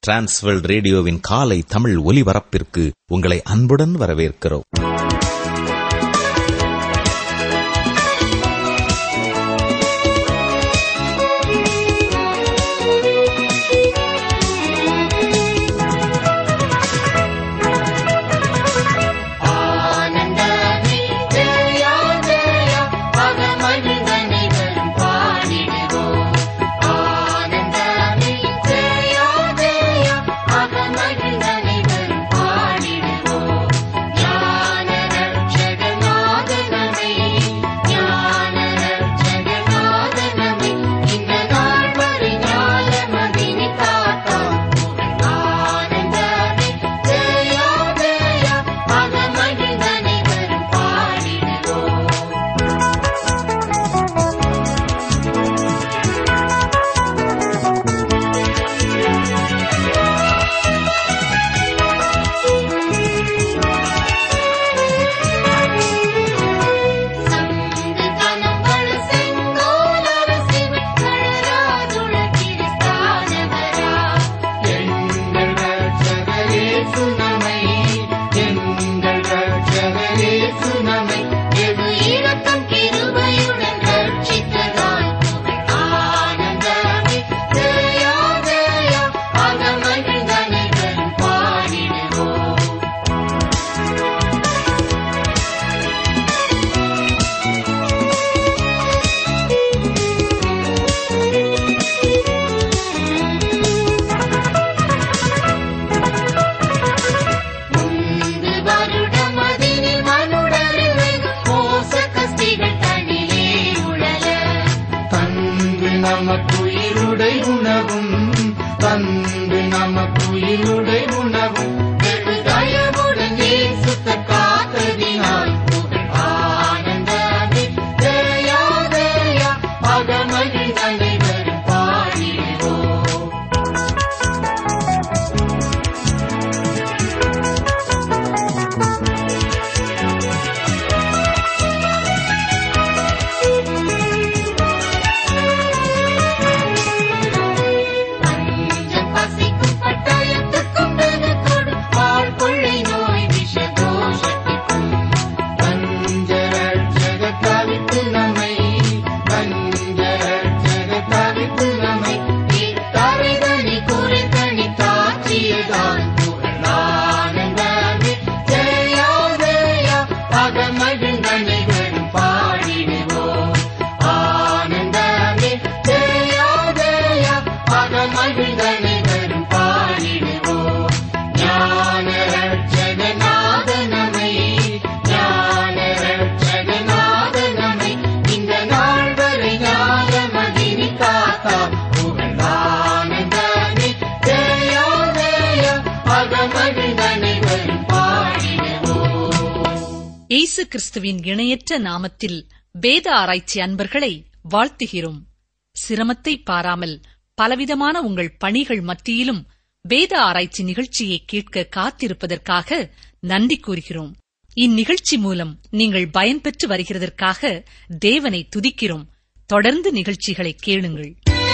Transworld ரேடியோவின் காலை தமிழ் ஒலிபரப்பிற்கு உங்களை அன்புடன் வரவேற்கிறோம் ஆனந்தமே ஜெயா ஜெயா அகமகிழ்ந்தனைவரும் பாடிடுவோம் ஆனந்தமே ஜெயா ஜெயா அகமகிழ்ந்தனைவரும் பாடிடுவோம் ஞான ரட்சகநாதனமே ஞான ரட்சகநாதனமே இந்த நாள் வரை ஞானமதினி காத்தார் புகழ் ஆனந்தமே ஜெயா ஜெயா அகமகிழ்ந்தனைவரும் பாடிடுவோம் சங்கு கனம்பழ செங்கோலரசி விட்டழலாதுள கிறிஸ்தானவரா எங்கள் ரட்சகரே சுனமை எங்கள் ரட்சகரே சுனமை எது இரக்கம் கிருபையுடன் ரட்சித்ததாய் புகழ் ஆனந்தமே ஜெயா ஜெயா அகமகிழ்ந்தனைவரும் பாடிடுவோம் முன்பு வருடமதினில் மனுடரில் வெகும் மோச கஸ்திகள் தனிலே உழல தந்து நமக்குயிருடை உணவும் தந்து நமக்குயிருடை உணவும் வெகு தயவுடன் இயேசுத்த காத்ததினால் புகழ் ஆனந்தமே ஜெயா ஜெயா அகமகிழ் அனைவரும் பாடிடுவோம் பஞ்சம் பசிக்கும் பட்டயத்துக்கும் வெகுக்கொடும் பால் கொள்ளை நோய் விஷதோஷத்திற்கும் பஞ்சரட்சக தவித்து நம்மை பஞ்சரட்சக தவித்து நம்மை தரைதனி குறித்தனி தாச்சியதால் புகழ் ஆனந்தமே ஜெயா ஜெயா அகமகிழ்ந்தனைவரும் பாடிடுவோம் ஆனந்தமே ஜெயா ஜெயா அகமகிழ்ந்தனைவரும் பாடிடுவோம் ஞான ரட்சகநாதனமை ஞான ரட்சகநாதனமை இந்த நாள் வரை ஞானமதினி காத்தா புகழ் ஆனந்தமே ஜெயா ஜெயா அகமகிழ்ந்தனைவரும் பாடிடுவோம் இயேசு கிறிஸ்துவின் இணையற்ற நாமத்தில் வேத ஆராய்ச்சி அன்பர்களை வாழ்த்துகிறோம் சிரமத்தை பாராமல் பலவிதமான உங்கள் பணிகள் மத்தியிலும் வேத ஆராய்ச்சி நிகழ்ச்சியை கேட்க காத்திருப்பதற்காக நன்றி கூறுகிறோம் இந்நிகழ்ச்சி மூலம் நீங்கள் பயன்பெற்று வருகிறதற்காக தேவனை துதிக்கிறோம் தொடர்ந்து நிகழ்ச்சிகளை கேளுங்கள்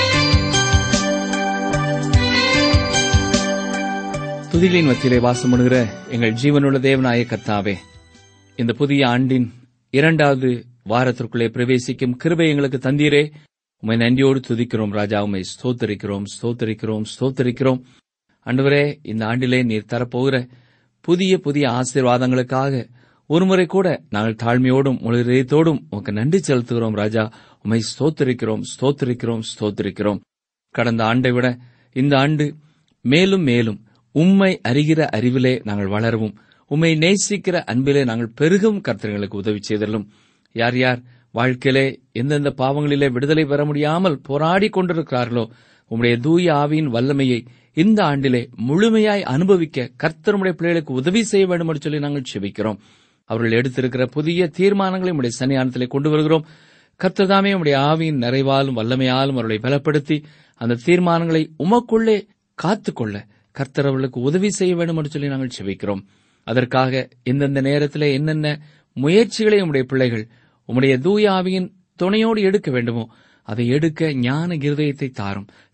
துதிகளின் மத்தியிலே வாசமுடுகிற எங்கள் ஜீவனுள்ள தேவனாய கர்த்தாவே இந்த புதிய ஆண்டின் இரண்டாவது வாரத்திற்குள்ளே பிரவேசிக்கும் கிருபை எங்களுக்கு தந்தீரே உம்மை நன்றியோடு துதிக்கிறோம் ராஜா உம்மை ஸ்தோத்தரிக்கிறோம் ஸ்தோத்தரிக்கிறோம் ஸ்தோத்தரிக்கிறோம் ஆண்டவரே இந்த ஆண்டிலே நீர் தரப்போகிற புதிய புதிய ஆசீர்வாதங்களுக்காக ஒருமுறை கூட நாங்கள் தாழ்மையோடும் முழு இதயத்தோடும் உமக்கு நன்றி செலுத்துகிறோம் ராஜா உம்மை ஸ்தோத்தரிக்கிறோம் ஸ்தோத்தரிக்கிறோம் ஸ்தோத்தரிக்கிறோம் கடந்த ஆண்டை விட இந்த ஆண்டு மேலும் மேலும் உம்மை அறிகிற அறிவிலே நாங்கள் வளரவும் உம்மை நேசிக்கிற அன்பிலே நாங்கள் பெருகும் கர்த்தர்களுக்கு உதவி செய்தலும் யார் யார் வாழ்க்கையிலே எந்தெந்த பாவங்களிலே விடுதலை பெற முடியாமல் போராடி கொண்டிருக்கிறார்களோ உம்முடைய தூய ஆவியின் வல்லமையை இந்த ஆண்டிலே முழுமையாய் அனுபவிக்க கர்த்தருடைய பிள்ளைகளுக்கு உதவி செய்ய வேண்டும் என்று சொல்லி நாங்கள் செபிக்கிறோம் அவர்கள் எடுத்திருக்கிற புதிய தீர்மானங்களை உடைய சன்னியானத்திலே கொண்டு வருகிறோம் கர்த்தர்தாமே உடைய ஆவியின் நிறைவாலும் வல்லமையாலும் அவர்களை பலப்படுத்தி அந்த தீர்மானங்களை உமக்குள்ளே காத்துக்கொள்ள கர்த்தர் அவர்களுக்கு உதவி செய்ய வேண்டும் என்று சொல்லி நாங்கள் செபிக்கிறோம் அதற்காக எந்தெந்த நேரத்திலே என்னென்ன முயற்சிகளை உம்முடைய பிள்ளைகள் உம்முடைய தூய ஆவியின் துணையோடு எடுக்க வேண்டுமோ அதை எடுக்க ஞான இருதயத்தை தாரும்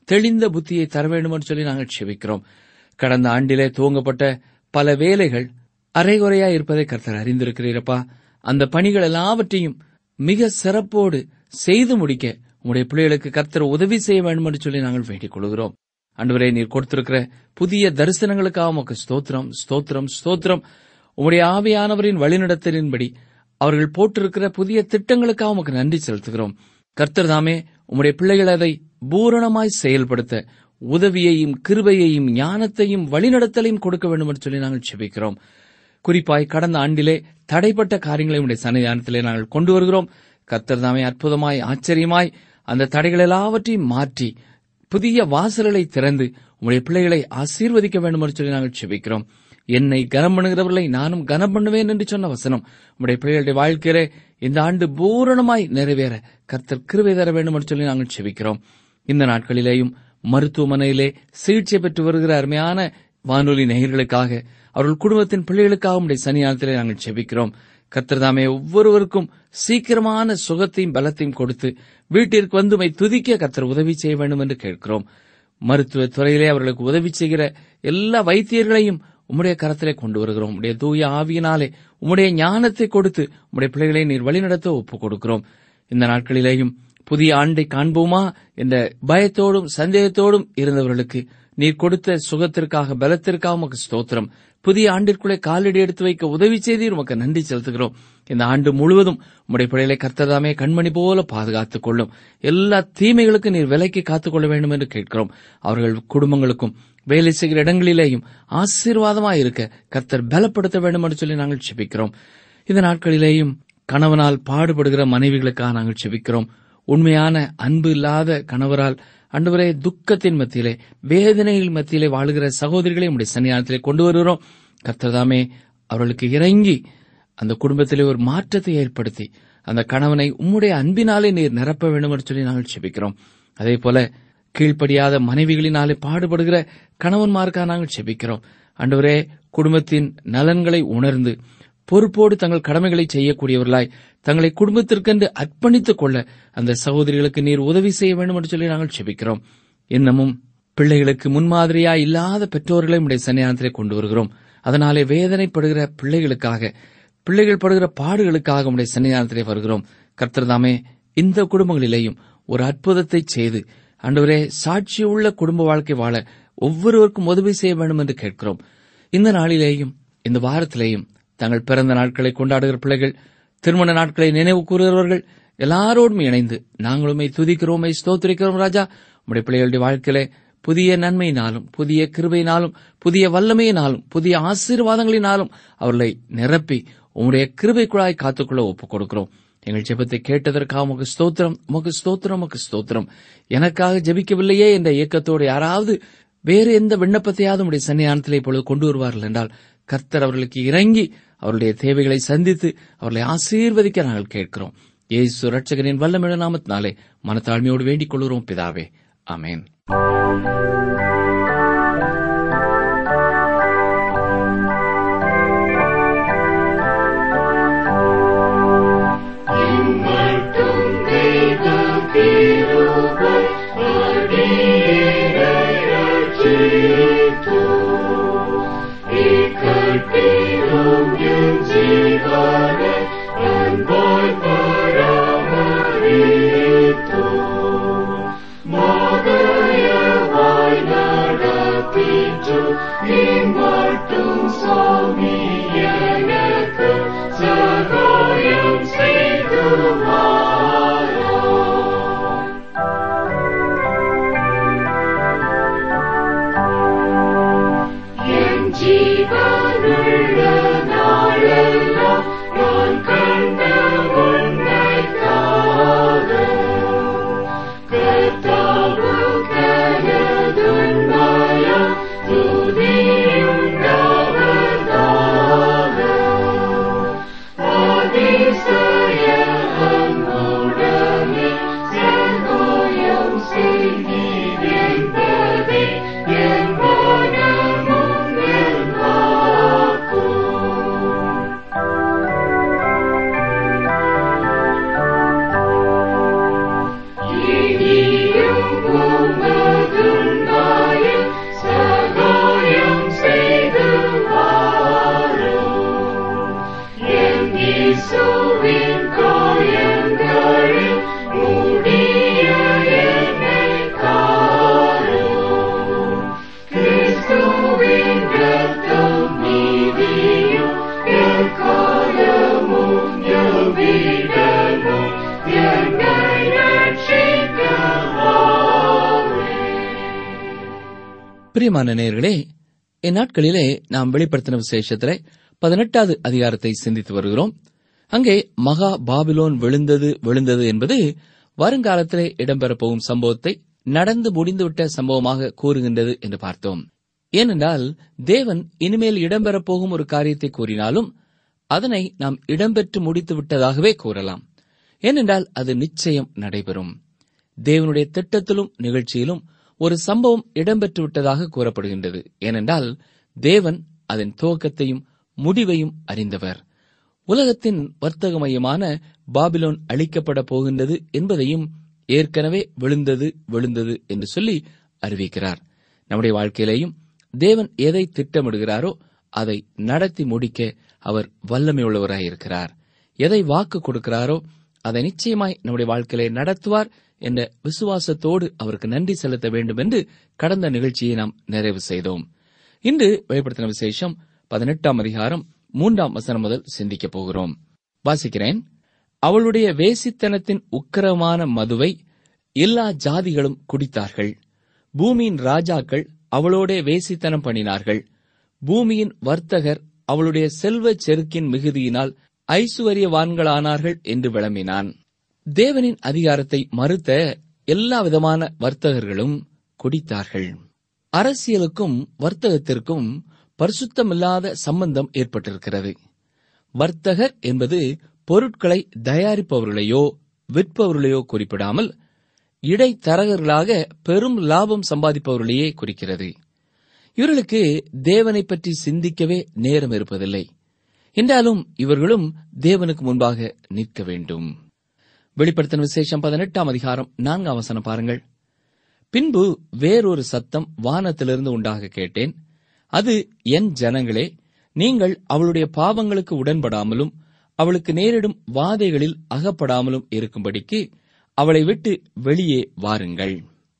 தெளிந்த புத்தியை தர வேண்டும் என்று சொல்லி நாங்கள் செபிக்கிறோம் கடந்த ஆண்டிலே துவங்கப்பட்ட பல வேலைகள் அரைகுறையா இருப்பதை கர்த்தர் அறிந்திருக்கிறீரப்பா அந்த பணிகள் எல்லாவற்றையும் மிக சிறப்போடு செய்து முடிக்க உங்களுடைய பிள்ளைகளுக்கு கர்த்தர் உதவி செய்ய வேண்டும் என்று சொல்லி நாங்கள் வேண்டிக் கொள்கிறோம் அன்றுவரே நீர் கொடுத்திருக்கிற புதிய தரிசனங்களுக்காக உமக்கு ஸ்தோத்திரம் ஸ்தோத்திரம் ஸ்தோத்திரம் உம்முடைய ஆவியானவரின் வழிநடத்தலின்படி அவர்கள் போட்டிருக்கிற புதிய திட்டங்களுக்காக உமக்கு நன்றி செலுத்துகிறோம் கர்த்தர் தாமே உம்முடைய பிள்ளைகள் அதை பூரணமாய் செயல்படுத்த உதவியையும் கிருபையையும் ஞானத்தையும் வழிநடத்தலையும் கொடுக்க வேண்டும் என்று சொல்லி நாங்கள் செபிக்கிறோம் குறிப்பாய் கடந்த ஆண்டிலே தடைப்பட்ட காரியங்களை உடைய சன்னிதானத்திலே நாங்கள் கொண்டு வருகிறோம் கர்த்தர் தாமே அற்புதமாய் ஆச்சரியமாய் அந்த தடைகள் எல்லாவற்றையும் மாற்றி புதிய வாசல்களை திறந்து உங்களுடைய பிள்ளைகளை ஆசீர்வதிக்க வேண்டும் என்று சொல்லி நாங்கள் செபிக்கிறோம் என்னை கனம் பண்ணுகிறவர்களை நானும் கனம் பண்ணுவேன் என்று சொன்ன வசனம் உங்களுடைய பிள்ளைகளுடைய வாழ்க்கையிலே இந்த ஆண்டு பூரணமாய் நிறைவேற கர்த்தர் கிருபை தர வேண்டும் என்று சொல்லி நாங்கள் செபிக்கிறோம் இந்த நாட்களிலேயும் மருத்துவமனையிலே சிகிச்சை பெற்று வருகிற அருமையான வானொலி நேயர்களுக்காக அவர்கள் குடும்பத்தின் பிள்ளைகளுக்காக உடைய சன்னியானத்திலே நாங்கள் செபிக்கிறோம் கர்த்தர்தாமே ஒவ்வொருவருக்கும் சீக்கிரமான சுகத்தையும் பலத்தையும் கொடுத்து வீட்டிற்கு வந்து உம்மை துதிக்க கர்த்தர் உதவி செய்ய வேண்டும் என்று கேட்கிறோம் மருத்துவ துறையிலே அவர்களுக்கு உதவி செய்கிற எல்லா வைத்தியர்களையும் உம்முடைய கரத்திலே கொண்டு வருகிறோம் உம்முடைய தூய ஆவியினாலே உம்முடைய ஞானத்தை கொடுத்து உம்முடைய பிள்ளைகளை நீர் வழிநடத்த ஒப்புக் கொடுக்கிறோம் இந்த நாட்களிலேயும் புதிய ஆண்டை காண்போமா என்ற பயத்தோடும் சந்தேகத்தோடும் இருந்தவர்களுக்கு நீர் கொடுத்த சுகத்திற்காக பலத்திற்காக உமக்கு ஸ்தோத்திரம் புதிய ஆண்டிற்குள்ளே காலடி எடுத்து வைக்க உதவி செய்தீர் உமக்கு நன்றி செலுத்துகிறோம் இந்த ஆண்டு முழுவதும் உம்முடைய பிள்ளைகளை கர்த்ததாமே கண்மணி போல பாதுகாத்துக் கொள்ளும் எல்லா தீமைகளுக்கும் நீர் விலைக்கு காத்துக்கொள்ள வேண்டும் என்று கேட்கிறோம் அவர்கள் குடும்பங்களுக்கும் வேலை செய்கிற இடங்களிலேயும் ஆசீர்வாதமாய் இருக்க கர்த்தர் பலப்படுத்த வேண்டும் என்று சொல்லி நாங்கள் செபிக்கிறோம் இந்த நாட்களிலேயும் கணவனால் பாடுபடுகிற மனைவிகளுக்காக நாங்கள் செபிக்கிறோம் உண்மையான அன்பு இல்லாத கணவரால் அன்றுவரே துக்கத்தின் மத்தியிலே வேதனைகள் மத்தியிலே வாழுகிற சகோதரிகளை உடைய சன்னியானத்திலே கொண்டு வருகிறோம் கர்த்தர்தாமே அவர்களுக்கு இறங்கி அந்த குடும்பத்திலே ஒரு மாற்றத்தை ஏற்படுத்தி அந்த கணவனை உம்முடைய அன்பினாலே நீர் நிரப்ப வேண்டும் என்று சொல்லி நாங்கள் செபிக்கிறோம் அதே போல கீழ்ப்படியாத மனைவிகளினாலே பாடுபடுகிற கணவன்மாருக்காக நாங்கள் செபிக்கிறோம் அன்றுவரே குடும்பத்தின் நலன்களை உணர்ந்து பொறுப்போடு தங்கள் கடமைகளை செய்யக்கூடியவர்களாய் தங்களை குடும்பத்திற்கென்று அர்ப்பணித்துக் கொள்ள அந்த சகோதரிகளுக்கு நீர் உதவி செய்ய வேண்டும் என்று சொல்லி நாங்கள் செபிக்கிறோம் இன்னமும் பிள்ளைகளுக்கு முன்மாதிரியா இல்லாத பெற்றோர்களை உடைய சன்னியானத்திலே கொண்டு வருகிறோம் அதனாலே வேதனைப்படுகிற பிள்ளைகளுக்காக பிள்ளைகள் படுகிற பாடுகளுக்காக உடைய சன்னிதானத்திலே வருகிறோம் கர்த்தர்தாமே இந்த குடும்பங்களிலேயும் ஒரு அற்புதத்தை செய்து அன்றுவரே சாட்சியுள்ள குடும்ப வாழ்க்கை வாழ ஒவ்வொருவருக்கும் உதவி செய்ய வேண்டும் என்று கேட்கிறோம் இந்த நாளிலேயும் இந்த வாரத்திலேயும் தங்கள் பிறந்த நாட்களை கொண்டாடுகிற பிள்ளைகள் திருமண நாட்களை நினைவு கூறுகிறவர்கள் எல்லாரோடும் இணைந்து நாங்களுமே துதிக்கிறோமே ஸ்தோத்திரிக்கிறோம் ராஜா உடைய பிள்ளைகளுடைய வாழ்க்கையிலே புதிய நன்மையினாலும் புதிய கிருபையினாலும் புதிய வல்லமையினாலும் புதிய ஆசீர்வாதங்களினாலும் அவர்களை நிரப்பி உம்முடைய கிருபைக்குழாய் காத்துக்கொள்ள ஒப்புக் கொடுக்கிறோம் எங்கள் ஜெபத்தை கேட்டதற்காக உமக்கு ஸ்தோத்திரம் உமக்கு ஸ்தோத்திரம் உமக்கு ஸ்தோத்திரம் எனக்காக ஜெபிக்கவில்லையே என்ற இயக்கத்தோடு யாராவது வேறு எந்த விண்ணப்பத்தையாவது உடைய சன்னிதானத்திலே இப்பொழுது கொண்டு வருவார்கள் என்றால் கர்த்தர் அவர்களுக்கு இறங்கி அவருடைய தேவைகளை சந்தித்து அவர்களை ஆசீர்வதிக்க நாங்கள் கேட்கிறோம் இயேசு ரட்சகரின் வல்லமிழ நாமத்தினாலே மனத்தாழ்மையோடு வேண்டிக் கொள்கிறோம் பிதாவே ஆமென் மட்டும் தெய்வ கிருபை அடியேனை ரட்சித்தோ. இக்கட்டிலும் என் ஜீவனை அன்பாய் பராமரித்தோ. மாதயவாய் நடத்திற்று இம்மட்டும் சாமி எனக்கு சகாயம் செய்து வாரோ. என் ஜீவனுள்ள நாளெல்லாம் நான் கண்ட உன்னைக்காக கர்த்தாவுக்கனதுன்மாயா துதியுண்டாவதாக. அதிசய அன்பு பிரியமான நேயர்களே இந்நாட்களிலே நாம் வெளிப்படுத்தின விசேஷத்திலே பதினெட்டாவது அதிகாரத்தை சிந்தித்து வருகிறோம் அங்கே மகா பாபிலோன் விழுந்தது விழுந்தது என்பது வருங்காலத்திலே இடம்பெறப் போகும் சம்பவத்தை நடந்து முடிந்துவிட்ட சம்பவமாக கூறுகின்றது என்று பார்த்தோம் ஏனென்றால் தேவன் இனிமேல் இடம்பெறப் போகும் ஒரு காரியத்தை கூறினாலும் அதனை நாம் இடம்பெற்று முடித்து விட்டதாகவே கூறலாம் ஏனென்றால் அது நிச்சயம் நடைபெறும் தேவனுடைய திட்டத்திலும் நிகழ்ச்சியிலும் ஒரு சம்பவம் இடம்பெற்று விட்டதாக கூறப்படுகின்றது ஏனென்றால் தேவன் அதன் துவக்கத்தையும் முடிவையும் அறிந்தவர் உலகத்தின் வர்த்தக மையமான பாபிலோன் அழிக்கப்பட போகின்றது என்பதையும் ஏற்கனவே விழுந்தது விழுந்தது என்று சொல்லி அறிவிக்கிறார் நம்முடைய வாழ்க்கையிலேயும் தேவன் எதை திட்டமிடுகிறாரோ அதை நடத்தி முடிக்க அவர் வல்லமையுள்ளவராயிருக்கிறார் எதை வாக்கு கொடுக்கிறாரோ அதை நிச்சயமாய் நம்முடைய வாழ்க்கையிலே நடத்துவார் என்ற விசுவாசத்தோடு அவருக்கு நன்றி செலுத்த வேண்டும் என்று கடந்த நிகழ்ச்சியை நாம் நிறைவு செய்தோம் இன்று வெளிப்படுத்தின விசேஷம் பதினெட்டாம் அதிகாரம் மூன்றாம் வசனம் முதல் சிந்திக்கப் போகிறோம் வாசிக்கிறேன் அவளுடைய வேசித்தனத்தின் உக்கிரமான மதுவை எல்லா ஜாதிகளும் குடித்தார்கள் பூமியின் ராஜாக்கள் அவளோட வேசித்தனம் பண்ணினார்கள் பூமியின் வர்த்தகர் அவளுடைய செல்வச் செருக்கின் மிகுதியினால் ஐசுவரியவான்களானார்கள் என்று விளம்பினான் தேவனின் அதிகாரத்தை மறுத்த எல்லா விதமான வர்த்தகர்களும் குடித்தார்கள் அரசியலுக்கும் வர்த்தகத்திற்கும் பரிசுத்தமில்லாத சம்பந்தம் ஏற்பட்டிருக்கிறது வர்த்தகர் என்பது பொருட்களை தயாரிப்பவர்களையோ விற்பவர்களையோ குறிப்பிடாமல் இடைத்தரகர்களாக பெரும் லாபம் சம்பாதிப்பவர்களையே குறிக்கிறது இவர்களுக்கு தேவனை பற்றி சிந்திக்கவே நேரம் இருப்பதில்லை என்றாலும் இவர்களும் தேவனுக்கு முன்பாக நிற்க வேண்டும் வெளிப்படுத்தின விசேஷம் பதினெட்டாம் அதிகாரம் நான்காம் வசனம் பாருங்கள் பின்பு வேறொரு சத்தம் வானத்திலிருந்து உண்டாக கேட்டேன் அது என் ஜனங்களே நீங்கள் அவளுடைய பாவங்களுக்கு உடன்படாமலும் அவளுக்கு நேரிடும் வாதைகளில் அகப்படாமலும் இருக்கும்படிக்கு அவளை விட்டு வெளியே வாருங்கள்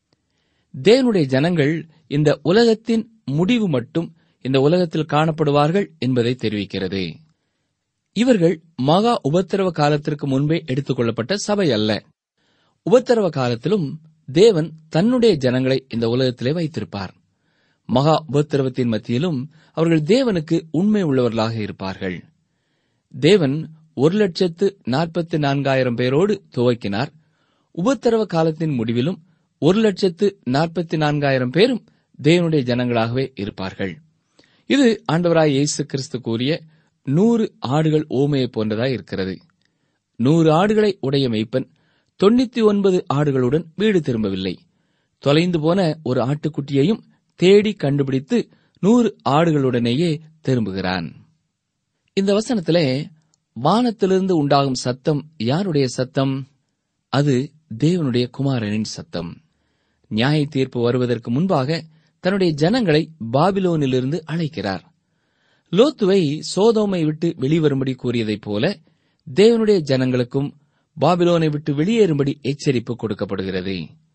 தேவனுடைய ஜனங்கள் இந்த உலகத்தின் முடிவு மட்டும் இந்த உலகத்தில் காணப்படுவார்கள் என்பதை தெரிவிக்கிறது இவர்கள் மகா உபத்திரவ காலத்திற்கு முன்பே எடுத்துக் கொள்ளப்பட்ட சபை அல்ல உபத்திரவ காலத்திலும் தேவன் தன்னுடைய ஜனங்களை இந்த உலகத்திலே வைத்திருப்பார் மகா உபத்திரவத்தின் மத்தியிலும் அவர்கள் தேவனுக்கு உண்மை உள்ளவர்களாக இருப்பார்கள் தேவன் ஒரு லட்சத்து நாற்பத்தி நான்காயிரம் பேரோடு துவக்கினார் உபத்திரவ காலத்தின் முடிவிலும் ஒரு லட்சத்து நாற்பத்தி நான்காயிரம் பேரும் தேவனுடைய ஜனங்களாகவே இருப்பார்கள் இது ஆண்டவராய் இயேசு கிறிஸ்து கூறிய நூறு ஆடுகள் ஓமையை போன்றதாய் இருக்கிறது நூறு ஆடுகளை உடைய மெய்ப்பன் தொண்ணூத்தி ஒன்பது ஆடுகளுடன் வீடு திரும்பவில்லை தொலைந்து போன ஒரு ஆட்டுக்குட்டியையும் தேடி கண்டுபிடித்து நூறு ஆடுகளுடனேயே திரும்புகிறான் இந்த வசனத்திலே வானத்திலிருந்து உண்டாகும் சத்தம் யாருடைய சத்தம் அது தேவனுடைய குமாரனின் சத்தம் நியாய தீர்ப்பு வருவதற்கு முன்பாக தன்னுடைய ஜனங்களை பாபிலோனிலிருந்து அழைக்கிறார் லோத்துவை சோதோமை விட்டு வெளிவரும்படி கூறியதைப் போல தேவனுடைய ஜனங்களுக்கும் பாபிலோனை விட்டு வெளியேறும்படி எச்சரிப்பு கொடுக்கப்படுகிறது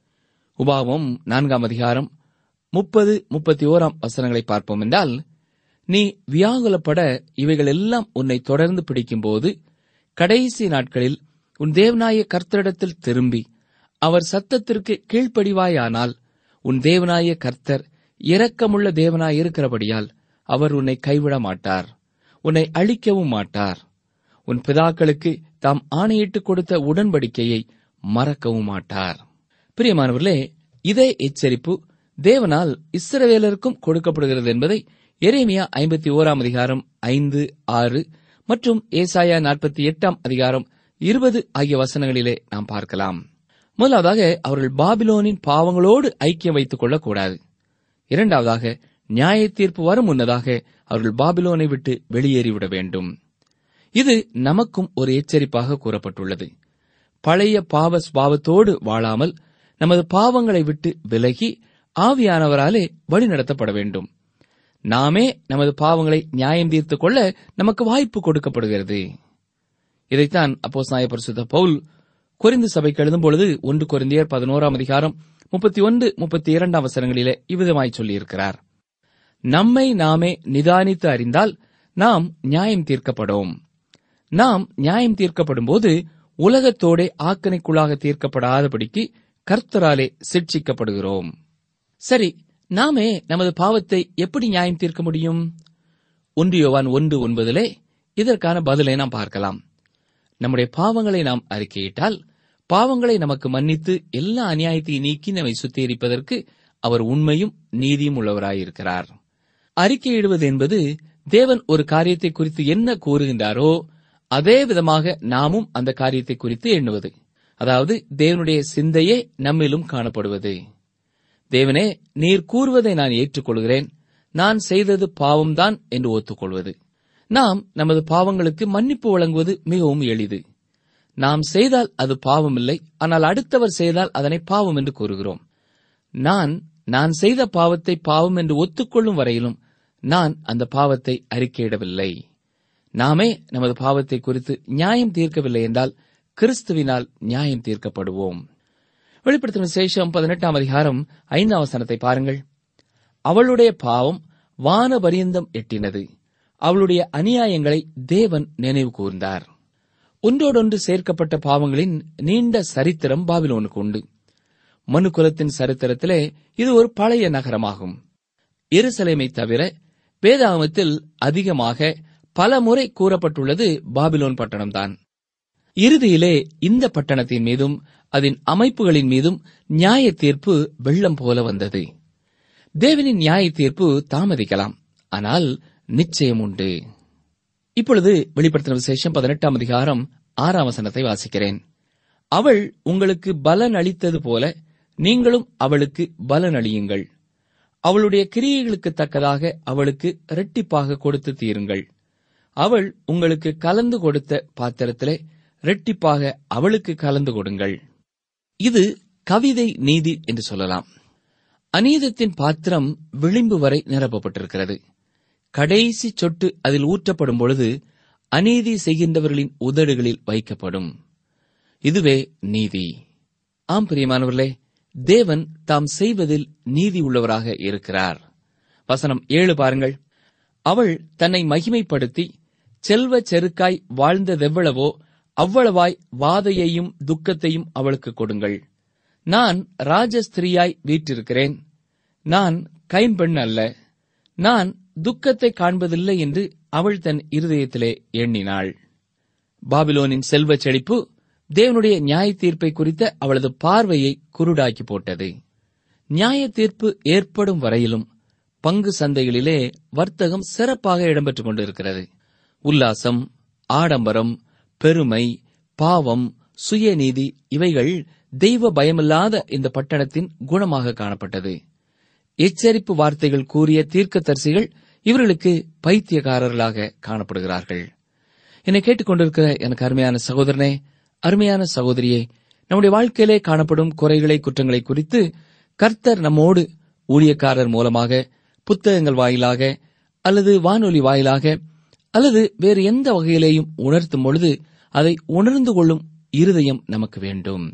உபாவம் நான்காம் அதிகாரம் முப்பது முப்பத்தி ஓராம் வசனங்களை பார்ப்போம் என்றால் நீ வியாகுலப்பட இவைகள் எல்லாம் உன்னை தொடர்ந்து பிடிக்கும்போது கடைசி நாட்களில் உன் தேவனாய கர்த்தரிடத்தில் திரும்பி அவர் சத்தத்திற்கு கீழ்ப்படிவாயானால் உன் தேவனாய கர்த்தர் இரக்கமுள்ள தேவனாய் இருக்கிறபடியால் அவர் உன்னை கைவிட மாட்டார் உன்னை அழிக்கவும் மாட்டார் உன் பிதாக்களுக்கு தாம் ஆணையிட்டுக் கொடுத்த உடன்படிக்கையை மறக்கவும் மாட்டார் பிரியமானவர்களே இதே எச்சரிப்பு தேவனால் இஸ்ரவேலருக்கும் கொடுக்கப்படுகிறது என்பதை எரேமியா ஐம்பத்தி ஓராம் அதிகாரம் ஐந்து ஆறு மற்றும் ஏசாயா நாற்பத்தி எட்டாம் அதிகாரம் இருபது ஆகிய வசனங்களிலே நாம் பார்க்கலாம் முதலாவதாக அவர்கள் பாபிலோனின் பாவங்களோடு ஐக்கியம் வைத்துக் கொள்ளக்கூடாது இரண்டாவதாக நியாய தீர்ப்பு வரும் முன்னதாக அவர்கள் பாபிலோனை விட்டு வெளியேறிவிட வேண்டும் இது நமக்கும் ஒரு எச்சரிப்பாக கூறப்பட்டுள்ளது பழைய பாவ ஸ்பாவத்தோடு வாழாமல் நமது பாவங்களை விட்டு விலகி ஆவியானவராலே வழிநடத்தப்பட வேண்டும் நாமே நமது பாவங்களை நியாயம் தீர்த்துக் கொள்ள நமக்கு வாய்ப்பு கொடுக்கப்படுகிறது இதைத்தான் அப்போஸ் நாய பரிசுத்த பவுல் கொரிந்து சபைக்கு எழுதும் பொழுது ஒன்று கொரிந்தியர் பதினோராம் அதிகாரம் முப்பத்தி ஒன்று முப்பத்தி இரண்டாம் அவசரங்களிலே இவ்விதமாய் சொல்லியிருக்கிறார் நம்மை நாமே நிதானித்து அறிந்தால் நாம் நியாயம் தீர்க்கப்படும் நாம் நியாயம் தீர்க்கப்படும் போது உலகத்தோடே ஆக்கணைக்குள்ளாக தீர்க்கப்படாதபடிக்கு கர்த்தராலே சிட்சிக்கப்படுகிறோம் சரி நாமே நமது பாவத்தை எப்படி நியாயம் தீர்க்க முடியும் ஒன்று யோவான் ஒன்று ஒன்பதிலே இதற்கான பதிலை நாம் பார்க்கலாம் நம்முடைய பாவங்களை நாம் அறிக்கையிட்டால் பாவங்களை நமக்கு மன்னித்து எல்லா அநியாயத்தையும் நீக்கி நம்மை சுத்திகரிப்பதற்கு அவர் உண்மையும் நீதியும் உள்ளவராயிருக்கிறார் அறிக்கையிடுவது என்பது தேவன் ஒரு காரியத்தை குறித்து என்ன கூறுகின்றாரோ அதே விதமாக நாமும் அந்த காரியத்தை குறித்து எண்ணுவது அதாவது தேவனுடைய சிந்தையே நம்மிலும் காணப்படுவது தேவனே நீர் கூறுவதை நான் ஏற்றுக்கொள்கிறேன் நான் செய்தது பாவம்தான் என்று ஒத்துக்கொள்வது நாம் நமது பாவங்களுக்கு மன்னிப்பு வழங்குவது மிகவும் எளிது நாம் செய்தால் அது பாவமில்லை ஆனால் அடுத்தவர் செய்தால் அதனை பாவம் என்று கூறுகிறோம் நான் நான் செய்த பாவத்தை பாவம் என்று ஒத்துக்கொள்ளும் வரையிலும் நான் அந்த பாவத்தை அறிக்கையிடவில்லை நாமே நமது பாவத்தை குறித்து நியாயம் தீர்க்கவில்லை என்றால் கிறிஸ்துவினால் நியாயம் தீர்க்கப்படுவோம் வெளிப்படுத்தின விசேஷம் பதினெட்டாம் அதிகாரம் ஐந்தாம் வசனத்தை பாருங்கள் அவளுடைய பாவம் வான பரியந்தம் எட்டினது அவளுடைய அநியாயங்களை தேவன் நினைவு கூர்ந்தார் ஒன்றோடொன்று சேர்க்கப்பட்ட பாவங்களின் நீண்ட சரித்திரம் பாபிலோனுக்கு உண்டு மனுக்குலத்தின் சரித்திரத்திலே இது ஒரு பழைய நகரமாகும் எருசலேமை தவிர வேதாகமத்தில் அதிகமாக பல முறை கூறப்பட்டுள்ளது பாபிலோன் பட்டணம்தான் இறுதியிலே இந்த பட்டணத்தின் மீதும் அதன் அமைப்புகளின் மீதும் நியாய தீர்ப்பு வெள்ளம் போல வந்தது தேவனின் நியாய தீர்ப்பு தாமதிக்கலாம் ஆனால் நிச்சயம் உண்டு இப்பொழுது வெளிப்படுத்தின விசேஷம் பதினெட்டாம் அதிகாரம் ஆறாம் வசனத்தை வாசிக்கிறேன் அவள் உங்களுக்கு பலன் அளித்தது போல நீங்களும் அவளுக்கு பலன் அளியுங்கள் அவளுடைய கிரியைகளுக்கு தக்கதாக அவளுக்கு இரட்டிப்பாக கொடுத்து தீருங்கள் அவள் உங்களுக்கு கலந்து கொடுத்த பாத்திரத்திலே இரட்டிப்பாக அவளுக்கு கலந்து கொடுங்கள் இது கவிதை நீதி என்று சொல்லலாம் அநீதத்தின் பாத்திரம் விளிம்பு வரை நிரப்பப்பட்டிருக்கிறது கடைசி சொட்டு அதில் ஊற்றப்படும் பொழுது அநீதி செய்கின்றவர்களின் உதடுகளில் வைக்கப்படும் இதுவே நீதி ஆம் பிரியமானவர்களே தேவன் தாம் செய்வதில் நீதி உள்ளவராக இருக்கிறார் வசனம் ஏழு பாருங்கள் அவள் தன்னை மகிமைப்படுத்தி செல்வ செருக்காய் வாழ்ந்ததெவ்வளவோ அவ்வளவாய் வாதையையும் துக்கத்தையும் அவளுக்கு கொடுங்கள் நான் ராஜஸ்திரியாய் வீற்றிருக்கிறேன் நான் கைம்பெண் அல்ல நான் துக்கத்தை காண்பதில்லை என்று அவள் தன் இருதயத்திலே எண்ணினாள் பாபிலோனின் செல்வச் செழிப்பு தேவனுடைய நியாய தீர்ப்பை குறித்த அவளது பார்வையை குருடாக்கி போட்டது நியாய தீர்ப்பு ஏற்படும் வரையிலும் பங்கு சந்தைகளிலே வர்த்தகம் சிறப்பாக இடம்பெற்றுக் கொண்டிருக்கிறது உல்லாசம் ஆடம்பரம் பெருமை பாவம் சுயநீதி இவைகள் தெய்வ பயமில்லாத இந்த பட்டணத்தின் குணமாக காணப்பட்டது எச்சரிப்பு வார்த்தைகள் கூறிய தீர்க்கதரிசிகள் இவர்களுக்கு பைத்தியக்காரர்களாக காணப்படுகிறார்கள் என்னை கேட்டுக்கொண்டிருக்கிற எனக்கு அருமையான சகோதரனே அருமையான சகோதரியே நம்முடைய வாழ்க்கையிலே காணப்படும் குறைகளை குற்றங்களை குறித்து கர்த்தர் நம்மோடு ஊழியக்காரர் மூலமாக புத்தகங்கள் வாயிலாக அல்லது வானொலி வாயிலாக அல்லது வேறு எந்த வகையிலேயும் உணர்த்தும் பொழுது அதை உணர்ந்து கொள்ளும் இருதயம் நமக்கு வேண்டும்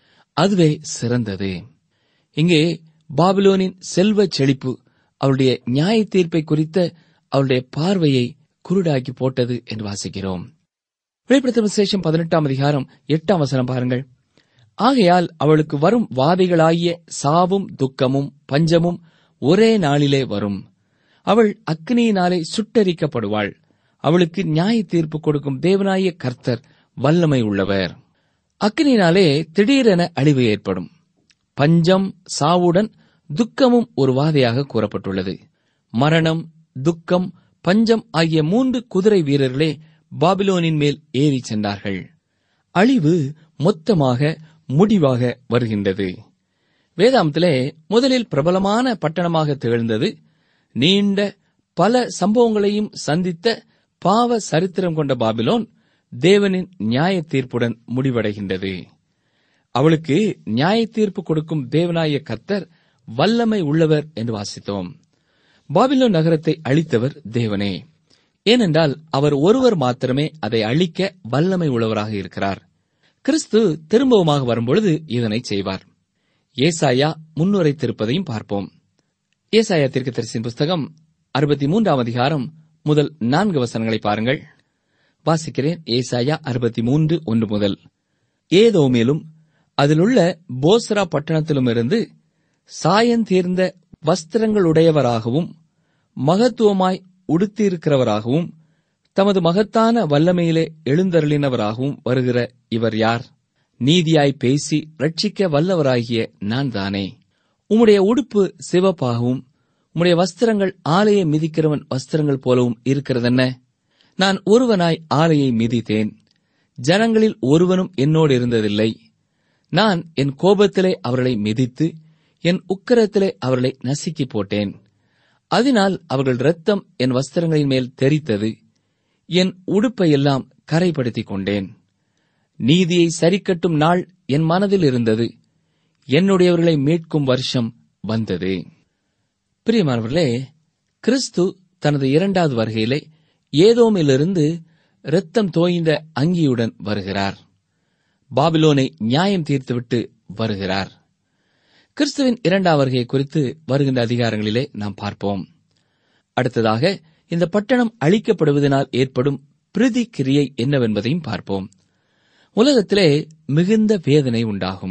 அதுவே சிறந்தது இங்கே பாபிலோனின் செல்வச் செழிப்பு அவருடைய நியாய தீர்ப்பை குறித்த அவருடைய பார்வையை குருடாக்கி போட்டது என்று வாசிக்கிறோம் வெளிப்படுத்த விசேஷம் பதினெட்டாம் அதிகாரம் எட்டாம் வசனம் பாருங்கள் ஆகையால் அவளுக்கு வரும் வாதைகளாகிய சாவும் துக்கமும் பஞ்சமும் ஒரே நாளிலே வரும் அவள் அக்னியினாலே சுட்டரிக்கப்படுவாள் அவளுக்கு நியாய தீர்ப்பு கொடுக்கும் தேவனாய கர்த்தர் வல்லமை உள்ளவர் அக்னியினாலே திடீரென அழிவு ஏற்படும் பஞ்சம் சாவுடன் துக்கமும் ஒரு வாதையாக கூறப்பட்டுள்ளது மரணம் துக்கம் பஞ்சம் ஆகிய மூன்று குதிரை வீரர்களே பாபிலோனின் மேல் ஏறி சென்றார்கள் அழிவு மொத்தமாக முடிவாக வருகின்றது வேதாந்தத்திலே முதலில் பிரபலமான பட்டணமாக திகழ்ந்தது நீண்ட பல சம்பவங்களையும் சந்தித்த பாவ சரித்திரம் கொண்ட பாபிலோன் தேவனின் நியாய தீர்ப்புடன் முடிவடைகின்றது அவளுக்கு நியாய தீர்ப்பு கொடுக்கும் தேவனாய கர்த்தர் வல்லமை உள்ளவர் என்று வாசித்தோம் பாபிலோன் நகரத்தை அழித்தவர் தேவனே ஏனென்றால் அவர் ஒருவர் மாத்திரமே அதை அழிக்க வல்லமை உள்ளவராக இருக்கிறார் கிறிஸ்து திரும்பவுமாக வரும்பொழுது இதனை செய்வார் ஏசாயா முன்னுரைத்திருப்பதையும் பார்ப்போம் ஏசாயா தீர்க்கதரிசியின் புஸ்தகம் அறுபத்தி மூன்றாம் அதிகாரம் முதல் நான்கு வசனங்களை பாருங்கள் வாசிக்கிறேன் ஏசாயா அறுபத்தி மூன்று ஒன்று முதல் ஏதோமேலும் அதிலுள்ள போஸ்ரா பட்டணத்திலுமிருந்து சாயந்தீர்ந்த வஸ்திரங்களுடையவராகவும் மகத்துவமாய் உடுத்தியிருக்கிறவராகவும் தமது மகத்தான வல்லமையிலே எழுந்தருளினவராகவும் வருகிற இவர் யார் நீதியாய் பேசி ரட்சிக்க வல்லவராகிய நான் தானே உம்முடைய உடுப்பு சிவப்பாகவும் உம்முடைய வஸ்திரங்கள் ஆலையை மிதிக்கிறவன் வஸ்திரங்கள் போலவும் இருக்கிறதென்ன நான் ஒருவனாய் ஆலையை மிதித்தேன் ஜனங்களில் ஒருவனும் என்னோடு இருந்ததில்லை நான் என் கோபத்திலே அவர்களை மிதித்து என் உக்கரத்திலே அவர்களை நசுக்கி போட்டேன் அதனால் அவர்கள் இரத்தம் என் வஸ்திரங்களின் மேல் தெரித்தது என் உடுப்பையெல்லாம் கரைப்படுத்திக் கொண்டேன் நீதியை சரிக்கட்டும் நாள் என் மனதில் இருந்தது என்னுடையவர்களை மீட்கும் வருஷம் வந்தது பிரியமானவர்களே கிறிஸ்து தனது இரண்டாவது வருகையிலே ஏதோமிலிருந்து இரத்தம் தோய்ந்த அங்கியுடன் வருகிறார் பாபிலோனை நியாயம் தீர்த்துவிட்டு வருகிறார் கிறிஸ்துவின் இரண்டாம் வருகை குறித்து வருகின்ற அதிகாரங்களிலே நாம் பார்ப்போம் அடுத்ததாக இந்த பட்டணம் அழிக்கப்படுவதனால் ஏற்படும் பிரதி கிரியை என்னவென்பதையும் பார்ப்போம் உலகத்திலே மிகுந்த வேதனை உண்டாகும்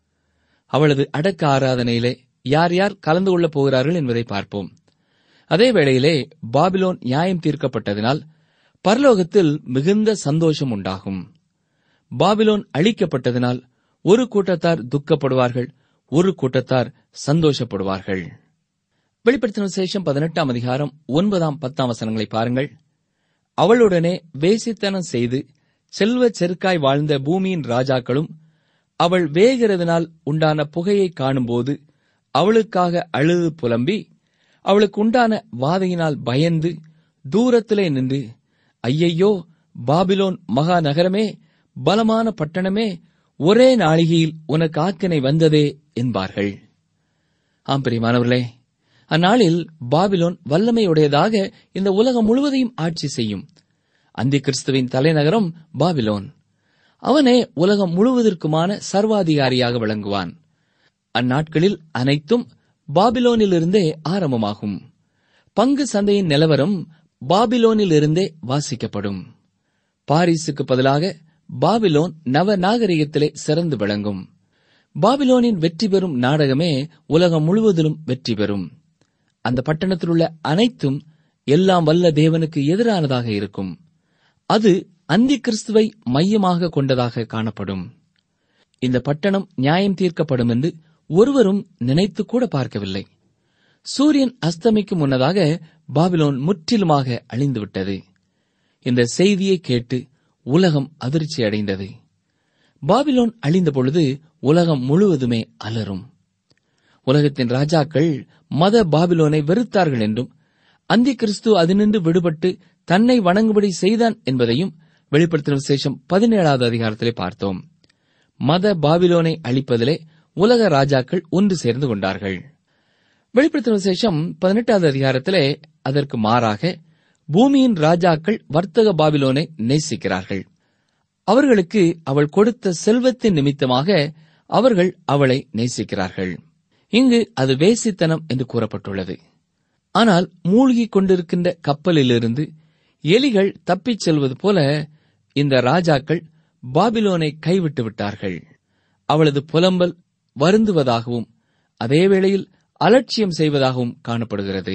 அவளது அடக்க ஆராதனையிலே யார் யார் கலந்து கொள்ளப் போகிறார்கள் என்பதை பார்ப்போம் அதே வேளையிலே பாபிலோன் நியாயம் தீர்க்கப்பட்டதினால் பரலோகத்தில் மிகுந்த சந்தோஷம் உண்டாகும் பாபிலோன் அழிக்கப்பட்டதினால் ஒரு கூட்டத்தார் துக்கப்படுவார்கள் ஒரு கூட்டத்தார் சந்தோஷப்படுவார்கள் வெளிப்படுத்தின விசேஷம் பதினெட்டாம் அதிகாரம் ஒன்பதாம் பத்தாம் வசனங்களை பாருங்கள் அவளுடனே வேசித்தனம் செய்து செல்வ செருக்காய் வாழ்ந்த பூமியின் ராஜாக்களும் அவள் வேகிறதுனால் உண்டான புகையை காணும்போது அவளுக்காக அழுது புலம்பி அவளுக்கு உண்டான வாதையினால் பயந்து தூரத்திலே நின்று ஐயையோ பாபிலோன் மகா நகரமே பலமான பட்டணமே ஒரே நாளிகையில் உனக்கு ஆக்கினை வந்ததே என்பார்கள் ஆம் பிரியமானவர்களே அந்நாளில் பாபிலோன் வல்லமையுடையதாக இந்த உலகம் முழுவதையும் ஆட்சி செய்யும் அந்தி கிறிஸ்துவின் தலைநகரம் பாபிலோன் அவனே உலகம் முழுவதற்குமான சர்வாதிகாரியாக விளங்குவான் அந்நாட்களில் அனைத்தும் பாபிலோனிலிருந்தே ஆரம்பமாகும் பங்கு சந்தையின் நிலவரம் பாபிலோனிலிருந்தே வாசிக்கப்படும் பாரிஸுக்கு பதிலாக பாபிலோன் நவ நாகரிகத்திலே சிறந்து விளங்கும் பாபிலோனின் வெற்றி பெறும் நாடகமே உலகம் முழுவதிலும் வெற்றி பெறும் அந்த பட்டணத்தில் உள்ள அனைத்தும் எல்லாம் வல்ல தேவனுக்கு எதிரானதாக இருக்கும் அது அந்தி கிறிஸ்துவை மையமாக கொண்டதாக காணப்படும் இந்த பட்டணம் நியாயம் தீர்க்கப்படும் என்று ஒருவரும் நினைத்து கூட பார்க்கவில்லை சூரியன் அஸ்தமிக்கும் முன்னதாக பாபிலோன் முற்றிலுமாக அழிந்துவிட்டது இந்த செய்தியை கேட்டு உலகம் அதிர்ச்சி அடைந்தது பாபிலோன் அழிந்த பொழுது உலகம் முழுவதுமே அலரும் உலகத்தின் ராஜாக்கள் மத பாபிலோனை வெறுத்தார்கள் என்றும் அந்தி கிறிஸ்து அதினின்று விடுபட்டு தன்னை வணங்கும்படி செய்தான் என்பதையும் வெளிப்படுத்தின விசேஷம் பதினேழாவது அதிகாரத்திலே பார்த்தோம் மத பாபிலோனை அழிப்பதிலே உலக ராஜாக்கள் ஒன்று சேர்ந்து கொண்டார்கள் வெளிப்படுத்தின விசேஷம் பதினெட்டாவது அதிகாரத்திலே அதற்கு மாறாக பூமியின் ராஜாக்கள் வர்த்தக பாபிலோனை நேசிக்கிறார்கள் அவர்களுக்கு அவள் கொடுத்த செல்வத்தின் நிமித்தமாக அவர்கள் அவளை நேசிக்கிறார்கள் இங்கு அது வேசித்தனம் என்று கூறப்பட்டுள்ளது ஆனால் மூழ்கிக் கொண்டிருக்கின்ற கப்பலிலிருந்து எலிகள் தப்பிச் செல்வது போல இந்த ராஜாக்கள் பாபிலோனை கைவிட்டு விட்டார்கள் அவளது புலம்பல் வருந்துவதாகவும் அதே வேளையில் அலட்சியம் செய்வதாகவும் காணப்படுகிறது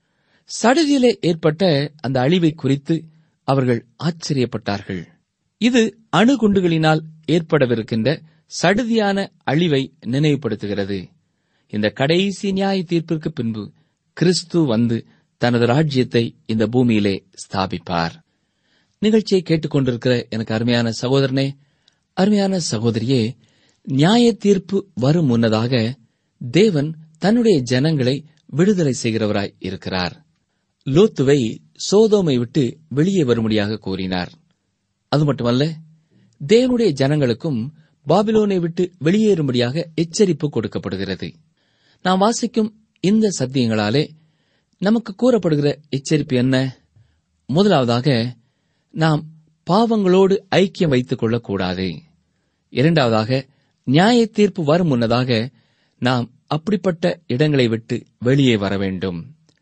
சடுதியிலே ஏற்பட்ட அந்த அழிவை குறித்து அவர்கள் ஆச்சரியப்பட்டார்கள் இது அணுகுண்டுகளினால் ஏற்படவிருக்கின்ற சடுதியான அழிவை நினைவுபடுத்துகிறது இந்த கடைசி நியாய தீர்ப்பிற்கு பின்பு கிறிஸ்து வந்து தனது ராஜ்யத்தை இந்த பூமியிலே ஸ்தாபிப்பார் நிகழ்ச்சியை கேட்டுக்கொண்டிருக்கிற எனக்கு அருமையான சகோதரனே அருமையான சகோதரியே நியாய தீர்ப்பு வரும் முன்னதாக தேவன் தன்னுடைய ஜனங்களை விடுதலை செய்கிறவராய் இருக்கிறார் லோத்துவை சோதோமை விட்டு வெளியே வரும்படியாக கூறினார் அது மட்டுமல்ல தேவனுடைய ஜனங்களுக்கும் பாபிலோனை விட்டு வெளியேறும்படியாக எச்சரிப்பு கொடுக்கப்படுகிறது நாம் வாசிக்கும் இந்த சத்தியங்களாலே நமக்கு கூறப்படுகிற எச்சரிப்பு என்ன முதலாவதாக நாம் பாவங்களோடு ஐக்கியம் வைத்துக் கொள்ளக்கூடாது இரண்டாவதாக நியாய தீர்ப்பு வரும் முன்னதாக நாம் அப்படிப்பட்ட இடங்களை விட்டு வெளியே வர வேண்டும்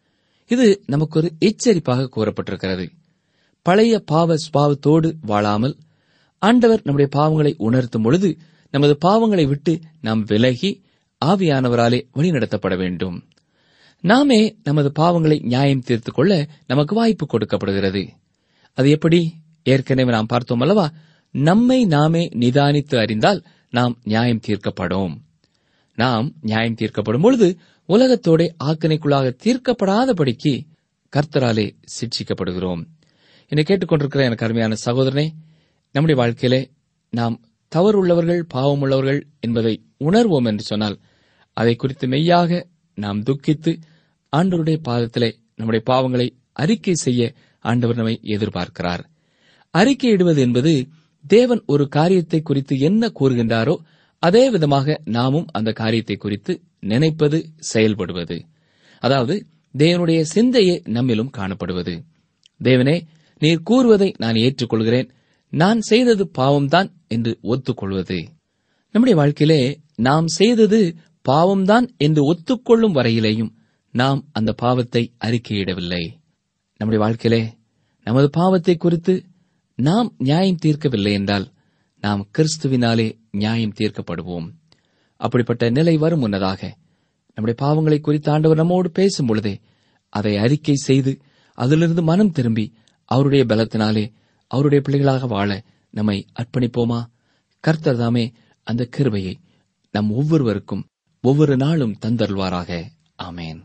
இது நமக்கு ஒரு எச்சரிப்பாக கூறப்பட்டிருக்கிறது பழைய பாவ சுபாவத்தோடு வாழாமல் ஆண்டவர் நம்முடைய பாவங்களை உணர்த்தும் பொழுது நமது பாவங்களை விட்டு நாம் விலகி ஆவியானவராலே வழிநடத்தப்பட வேண்டும் நாமே நமது பாவங்களை நியாயம் தீர்த்துக் கொள்ள நமக்கு வாய்ப்பு கொடுக்கப்படுகிறது அது எப்படி ஏற்கனவே நாம் பார்த்தோம் அல்லவா நம்மை நாமே நிதானித்து அறிந்தால் நாம் நியாயம் தீர்க்கப்படும் நாம் நியாயம் தீர்க்கப்படும் பொழுது உலகத்தோட ஆக்கினைக்குள்ளாக தீர்க்கப்படாதபடிக்கு கர்த்தராலே சிட்சிக்கப்படுகிறோம் என்னை கேட்டுக்கொண்டிருக்கிற எனக்கு அருமையான சகோதரனே நம்முடைய வாழ்க்கையிலே நாம் தவறுள்ளவர்கள் பாவமுள்ளவர்கள் என்பதை உணர்வோம் என்று சொன்னால் அதை குறித்து மெய்யாக நாம் துக்கித்து ஆண்டவருடைய பாதத்திலே நம்முடைய பாவங்களை அறிக்கை செய்ய ஆண்டவர் நம்மை எதிர்பார்க்கிறார் அறிக்கையிடுவது என்பது தேவன் ஒரு காரியத்தை குறித்து என்ன கூறுகின்றாரோ அதே விதமாக நாமும் அந்த காரியத்தை குறித்து நினைப்பது செயல்படுவது அதாவது தேவனுடைய சிந்தையே நம்மிலும் காணப்படுவது தேவனே நீர் கூறுவதை நான் ஏற்றுக்கொள்கிறேன் நான் செய்தது பாவம்தான் என்று ஒத்துக்கொள்வது நம்முடைய வாழ்க்கையிலே நாம் செய்தது பாவம்தான் என்று ஒத்துக்கொள்ளும் வரையிலேயும் நாம் அந்த பாவத்தை அறிக்கையிடவில்லை நம்முடைய வாழ்க்கையிலே நமது பாவத்தை குறித்து நாம் நியாயம் தீர்க்கவில்லை என்றால் நாம் கிறிஸ்துவினாலே நியாயம் தீர்க்கப்படுவோம் அப்படிப்பட்ட நிலை வரும் முன்னதாக நம்முடைய பாவங்களை குறித்து ஆண்டவர் நம்மோடு பேசும் பொழுதே அதை அறிக்கை செய்து அதிலிருந்து மனம் திரும்பி அவருடைய பலத்தினாலே அவருடைய பிள்ளைகளாக வாழ நம்மை அர்ப்பணிப்போமா கர்த்தர் தாமே அந்த கிருபையை நம் ஒவ்வொருவருக்கும் ஒவ்வொரு நாளும் தந்தருள்வாராக ஆமேன்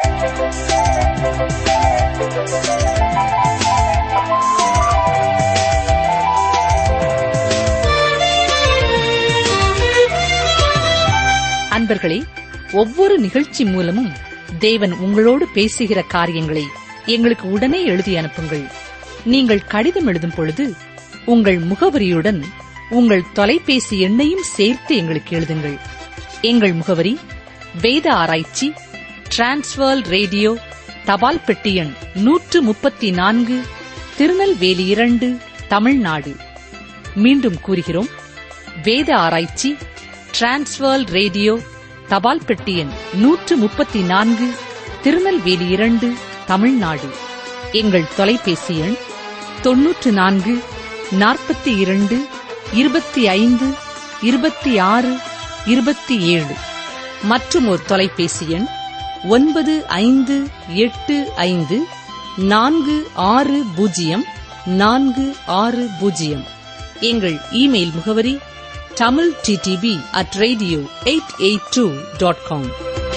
அன்பர்களே ஒவ்வொரு நிகழ்ச்சி மூலமும் தேவன் உங்களோடு பேசுகிற காரியங்களை எங்களுக்கு உடனே எழுதி அனுப்புங்கள் நீங்கள் கடிதம் எழுதும் பொழுது உங்கள் முகவரியுடன் உங்கள் தொலைபேசி எண்ணையும் சேர்த்து எங்களுக்கு எழுதுங்கள் எங்கள் முகவரி வேத ஆராய்ச்சி டிரான்ஸ்வர் ரேடியோ தபால் பெட்டி எண் நூற்று முப்பத்தி நான்கு திருநெல்வேலி இரண்டு தமிழ்நாடு மீண்டும் கூறுகிறோம் வேத ஆராய்ச்சி டிரான்ஸ்வர் ரேடியோ தபால் பெட்டி எண் நூற்று முப்பத்தி நான்கு திருநெல்வேலி இரண்டு தமிழ்நாடு எங்கள் தொலைபேசி எண் தொன்னூற்று நான்கு நாற்பத்தி இரண்டு இருபத்தி ஐந்து இருபத்தி ஆறு இருபத்தி ஏழு மற்றும் ஒரு தொலைபேசி எண் ஒன்பது ஐந்து எட்டு ஐந்து நான்கு ஆறு பூஜ்ஜியம் நான்கு ஆறு பூஜ்ஜியம் எங்கள் இமெயில் முகவரி Tamil DTP at radio eight eight two dot com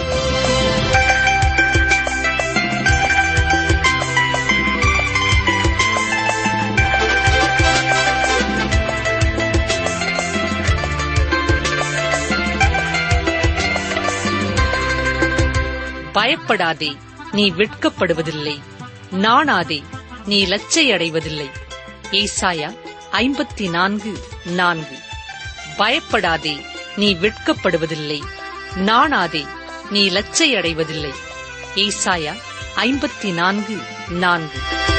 பயப்படாதே நீ வெட்கப்படுவதில்லை நாணாதே நீ லச்சையடைவதில்லை ஏசாயா ஐம்பத்தி நான்கு நான்கு பயப்படாதே நீ வெட்கப்படுவதில்லை நாணாதே நீ லச்சையடைவதில்லை ஏசாயா ஐம்பத்தி நான்கு நான்கு